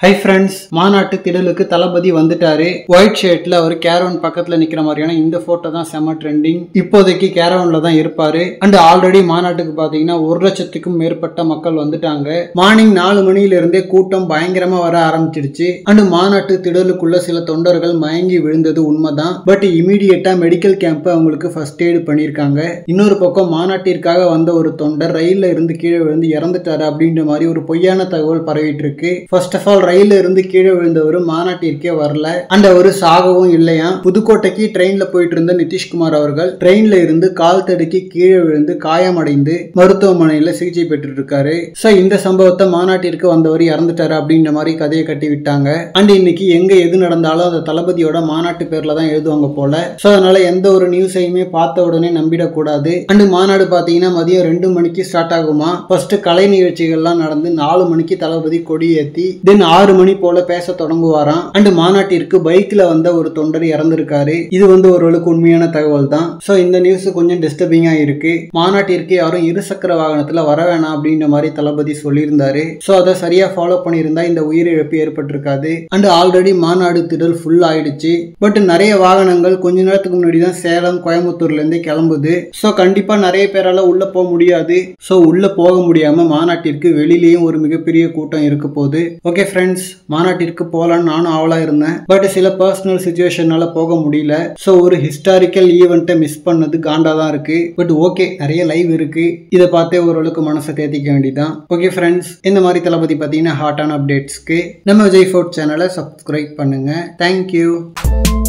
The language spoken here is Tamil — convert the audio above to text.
ஹை ஃப்ரெண்ட்ஸ் மாநாட்டு திடலுக்கு தளபதி வந்துட்டாரு ஒயிட் ஷர்ட்ல அவர் கேரவன் பக்கத்துல நிக்கிற மாதிரியான இந்த போட்டோ தான் செம ட்ரெண்டிங் இப்போதைக்கு கேரவன்ல தான் இருப்பாரு அண்ட் ஆல்ரெடி மாநாட்டுக்கு பாத்தீங்கன்னா ஒரு லட்சத்துக்கும் மேற்பட்ட மக்கள் வந்துட்டாங்க மார்னிங் நாலு மணில இருந்தே கூட்டம் பயங்கரமா வர ஆரம்பிச்சிடுச்சு அண்ட் மாநாட்டு திடலுக்குள்ள சில தொண்டர்கள் மயங்கி விழுந்தது உண்மைதான் பட் இமீடியட்டா மெடிக்கல் கேம்ப் அவங்களுக்கு ஃபர்ஸ்ட் எய்டு பண்ணியிருக்காங்க இன்னொரு பக்கம் மாநாட்டிற்காக வந்த ஒரு தொண்டர் ரயில்ல இருந்து கீழே விழுந்து இறந்துட்டாரு அப்படின்ற மாதிரி ஒரு பொய்யான தகவல் பரவிட்டு இருக்கு ஃபர்ஸ்ட் ஆஃப் ஆல் ரயில்ல இருந்து கீழே விழுந்தவர் மாநாட்டிற்கே வரல அண்ட் அவர் சாகவும் இல்லையா புதுக்கோட்டைக்கு ட்ரெயின்ல போயிட்டு இருந்த நிதிஷ்குமார் அவர்கள் ட்ரெயின்ல இருந்து கால் தடுக்கி கீழே விழுந்து காயமடைந்து மருத்துவமனையில சிகிச்சை பெற்றுட்டு இருக்காரு சோ இந்த சம்பவத்தை மாநாட்டிற்கு வந்தவர் இறந்துட்டாரு அப்படின்ற மாதிரி கதையை கட்டி விட்டாங்க அண்ட் இன்னைக்கு எங்க எது நடந்தாலும் அந்த தளபதியோட மாநாட்டு பேர்ல தான் எழுதுவாங்க போல சோ அதனால எந்த ஒரு நியூஸையுமே பார்த்த உடனே நம்பிடக்கூடாது அண்ட் மாநாடு பாத்தீங்கன்னா மதியம் ரெண்டு மணிக்கு ஸ்டார்ட் ஆகுமா ஃபர்ஸ்ட் கலை நிகழ்ச்சிகள்லாம் நடந்து நாலு மணிக்கு தளபதி கொடியேத்தி தென் ஆறு மணி போல பேச தொடங்குவாராம் அண்ட் மாநாட்டிற்கு பைக்ல வந்த ஒரு தொண்டர் இறந்திருக்காரு இது வந்து ஓரளவுக்கு உண்மையான தகவல் தான் சோ இந்த நியூஸ் கொஞ்சம் டிஸ்டர்பிங்கா இருக்கு மாநாட்டிற்கு யாரும் இருசக்கர வாகனத்துல வர வேணாம் அப்படின்ற மாதிரி தளபதி சொல்லியிருந்தாரு சோ அதை சரியா ஃபாலோ பண்ணியிருந்தா இந்த உயிரிழப்பு ஏற்பட்டிருக்காது அண்ட் ஆல்ரெடி மாநாடு திடல் ஃபுல் ஆயிடுச்சு பட் நிறைய வாகனங்கள் கொஞ்ச நேரத்துக்கு முன்னாடி தான் சேலம் கோயம்புத்தூர்ல இருந்து கிளம்புது சோ கண்டிப்பா நிறைய பேரால உள்ள போக முடியாது சோ உள்ள போக முடியாம மாநாட்டிற்கு வெளியிலயும் ஒரு மிகப்பெரிய கூட்டம் இருக்க போகுது ஓகே ஃப்ரெண்ட்ஸ் மாநாட்டிற்கு போகலான்னு நானும் ஆவலா இருந்தேன் பட் சில பர்சனல் சுச்சுவேஷனால போக முடியல ஸோ ஒரு ஹிஸ்டாரிக்கல் ஈவெண்ட்டை மிஸ் பண்ணது காண்டா தான் இருக்கு பட் ஓகே நிறைய லைவ் இருக்கு இதை பார்த்தே ஓரளவுக்கு மனசை தேத்திக்க வேண்டியதான் ஓகே ஃப்ரெண்ட்ஸ் இந்த மாதிரி தளபதி பார்த்தீங்கன்னா ஹாட்டான அப்டேட்ஸ்க்கு நம்ம விஜய் ஃபோர்ட் சேனலை சப்ஸ்கிரைப் பண்ணுங்க தேங்க்யூ